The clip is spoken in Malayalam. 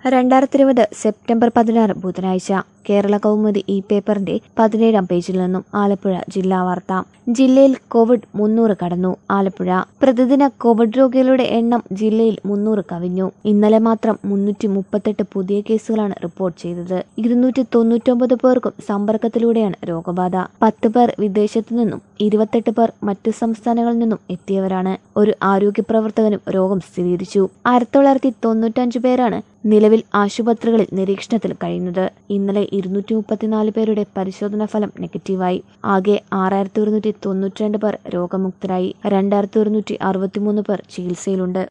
രണ്ടായിരത്തി ഇരുപത് സെപ്റ്റംബർ പതിനാറ് ബുധനാഴ്ച കേരള കൗമുദി ഈ പേപ്പറിന്റെ പതിനേഴാം പേജിൽ നിന്നും ആലപ്പുഴ ജില്ലാ വാർത്ത ജില്ലയിൽ കോവിഡ് മുന്നൂറ് കടന്നു ആലപ്പുഴ പ്രതിദിന കോവിഡ് രോഗികളുടെ എണ്ണം ജില്ലയിൽ മുന്നൂറ് കവിഞ്ഞു ഇന്നലെ മാത്രം മുന്നൂറ്റി മുപ്പത്തെട്ട് പുതിയ കേസുകളാണ് റിപ്പോർട്ട് ചെയ്തത് ഇരുന്നൂറ്റി തൊണ്ണൂറ്റൊമ്പത് പേർക്കും സമ്പർക്കത്തിലൂടെയാണ് രോഗബാധ പത്ത് പേർ വിദേശത്തു നിന്നും ഇരുപത്തെട്ട് പേർ മറ്റു സംസ്ഥാനങ്ങളിൽ നിന്നും എത്തിയവരാണ് ഒരു ആരോഗ്യ പ്രവർത്തകനും രോഗം സ്ഥിരീകരിച്ചു ആയിരത്തി തൊള്ളായിരത്തി തൊണ്ണൂറ്റഞ്ച് പേരാണ് നിലവിൽ ആശുപത്രികളിൽ നിരീക്ഷണത്തിൽ കഴിയുന്നത് ഇന്നലെ ഇരുന്നൂറ്റി മുപ്പത്തിനാല് പേരുടെ പരിശോധനാ ഫലം നെഗറ്റീവായി ആകെ ആറായിരത്തി ഒരുന്നൂറ്റി തൊണ്ണൂറ്റിരണ്ട് പേർ രോഗമുക്തരായി രണ്ടായിരത്തി ഒരുന്നൂറ്റി അറുപത്തിമൂന്ന് പേർ ചികിത്സയിലുണ്ട്